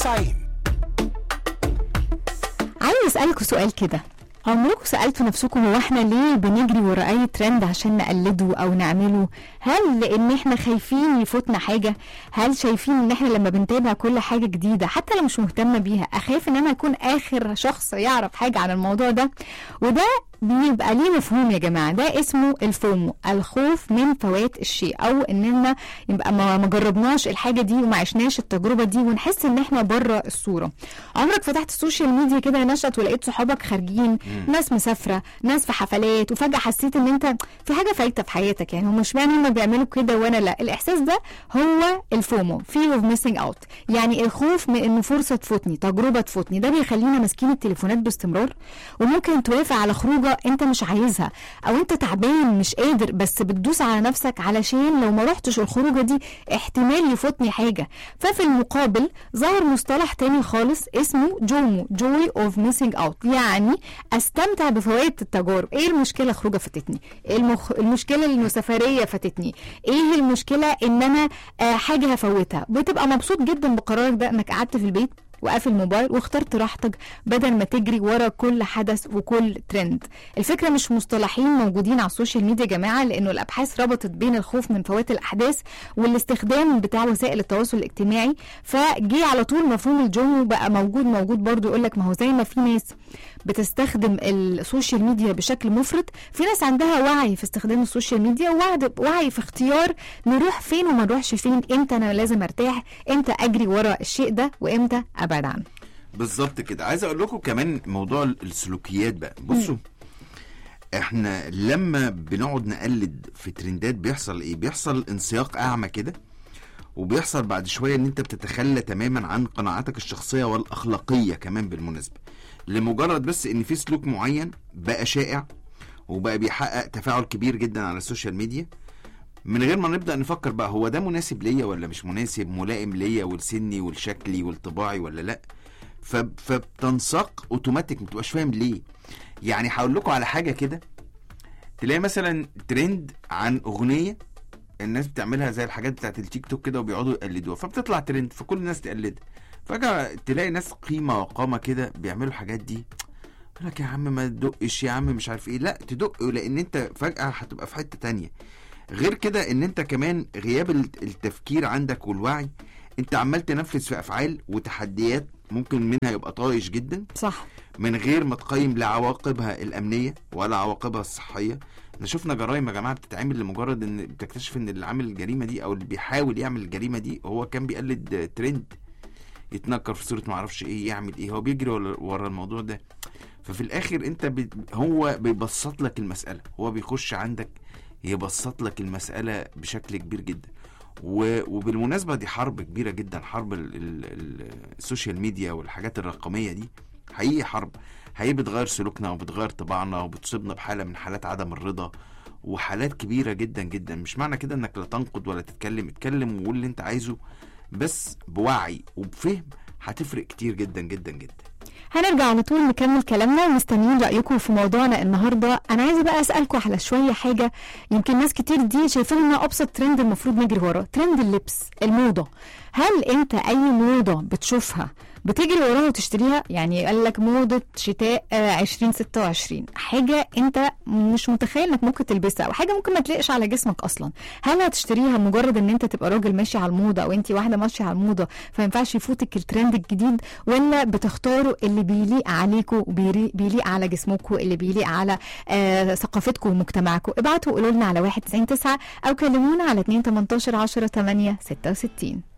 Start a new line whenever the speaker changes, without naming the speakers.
90
عايز اسالكوا سؤال كده عمركم سالتوا نفسكم هو احنا ليه بنجري ورا اي ترند عشان نقلده او نعمله هل لان احنا خايفين يفوتنا حاجه هل شايفين ان احنا لما بنتابع كل حاجه جديده حتى لو مش مهتمه بيها اخاف ان انا اكون اخر شخص يعرف حاجه عن الموضوع ده وده بيبقى ليه مفهوم يا جماعه ده اسمه الفومو الخوف من فوات الشيء او اننا يبقى ما ما جربناش الحاجه دي وما عشناش التجربه دي ونحس ان احنا بره الصوره عمرك فتحت السوشيال ميديا كده نشط ولقيت صحابك خارجين ناس مسافره ناس في حفلات وفجاه حسيت ان انت في حاجه فايته في حياتك يعني هم مش معنى هم بيعملوا كده وانا لا الاحساس ده هو الفومو fear of missing out يعني الخوف من ان فرصه تفوتني تجربه تفوتني ده بيخلينا ماسكين التليفونات باستمرار وممكن توافق على خروجه انت مش عايزها او انت تعبان مش قادر بس بتدوس على نفسك علشان لو ما رحتش الخروجه دي احتمال يفوتني حاجه ففي المقابل ظهر مصطلح تاني خالص اسمه جومو joy of missing out يعني استمتع بفوائد التجارب ايه المشكله خروجه فاتتني إيه المخ... المشكله انه سفريه فاتتني ايه المشكله ان انا آه حاجه هفوتها بتبقى مبسوط جدا بقرارك ده انك قعدت في البيت وقافل الموبايل واخترت راحتك بدل ما تجري ورا كل حدث وكل ترند الفكره مش مصطلحين موجودين على السوشيال ميديا يا جماعه لانه الابحاث ربطت بين الخوف من فوات الاحداث والاستخدام بتاع وسائل التواصل الاجتماعي فجي على طول مفهوم الجومو بقى موجود موجود برضو يقول لك ما هو زي ما في ناس بتستخدم السوشيال ميديا بشكل مفرط في ناس عندها وعي في استخدام السوشيال ميديا ووعي وعي في اختيار نروح فين وما نروحش فين امتى انا لازم ارتاح امتى اجري ورا الشيء ده وامتى ابعد عنه
بالظبط كده عايز اقول لكم كمان موضوع السلوكيات بقى بصوا احنا لما بنقعد نقلد في ترندات بيحصل ايه بيحصل انسياق اعمى كده وبيحصل بعد شويه ان انت بتتخلى تماما عن قناعاتك الشخصيه والاخلاقيه كمان بالمناسبه لمجرد بس ان في سلوك معين بقى شائع وبقى بيحقق تفاعل كبير جدا على السوشيال ميديا من غير ما نبدا نفكر بقى هو ده مناسب ليا ولا مش مناسب ملائم ليا ولسني ولشكلي ولطباعي ولا لا ف- فبتنساق اوتوماتيك ما تبقاش فاهم ليه يعني هقول لكم على حاجه كده تلاقي مثلا ترند عن اغنيه الناس بتعملها زي الحاجات بتاعت التيك توك كده وبيقعدوا يقلدوها فبتطلع ترند فكل الناس تقلدها فجاه تلاقي ناس قيمه وقامه كده بيعملوا الحاجات دي يقول لك يا عم ما تدقش يا عم مش عارف ايه لا تدق لان انت فجاه هتبقى في حته تانية غير كده ان انت كمان غياب الت- التفكير عندك والوعي انت عمال تنفذ في افعال وتحديات ممكن منها يبقى طايش جدا
صح
من غير ما تقيم لا عواقبها الامنيه ولا عواقبها الصحيه احنا شفنا جرائم يا جماعه بتتعمل لمجرد ان بتكتشف ان اللي عامل الجريمه دي او اللي بيحاول يعمل الجريمه دي هو كان بيقلد ترند يتنكر في صوره معرفش ايه يعمل ايه هو بيجري ورا- ورا الموضوع ده ففي الاخر انت بت... هو بيبسط لك المساله هو بيخش عندك يبسط لك المساله بشكل كبير جدا و... وبالمناسبه دي حرب كبيره جدا حرب ال... ال... ال... السوشيال ميديا والحاجات الرقميه دي حقيقي حرب حقيقي بتغير سلوكنا وبتغير طباعنا وبتصيبنا بحاله من حالات عدم الرضا وحالات كبيره جدا جدا مش معنى كده انك لا تنقد ولا تتكلم اتكلم وقول اللي انت عايزه بس بوعي وبفهم هتفرق كتير جدا جدا جدا
هنرجع على طول نكمل كلامنا ومستنيين رأيكم في موضوعنا النهارده أنا عايزة بقى أسألكم على شوية حاجة يمكن ناس كتير دي شايفين إنها أبسط ترند المفروض نجري وراه ترند اللبس الموضة هل أنت أي موضة بتشوفها بتجري وراها وتشتريها يعني قال لك موضة شتاء آه، 2026 حاجة أنت مش متخيل إنك ممكن تلبسها أو حاجة ممكن ما تلاقش على جسمك أصلا هل هتشتريها مجرد إن أنت تبقى راجل ماشي على الموضة أو أنت واحدة ماشية على الموضة فما ينفعش يفوتك الترند الجديد ولا بتختاروا اللي بيليق عليكم وبيليق على جسمكم اللي بيليق على آه ثقافتكم ومجتمعكم ابعتوا قولوا لنا على 199 او كلمونا على 2 18 10 8 66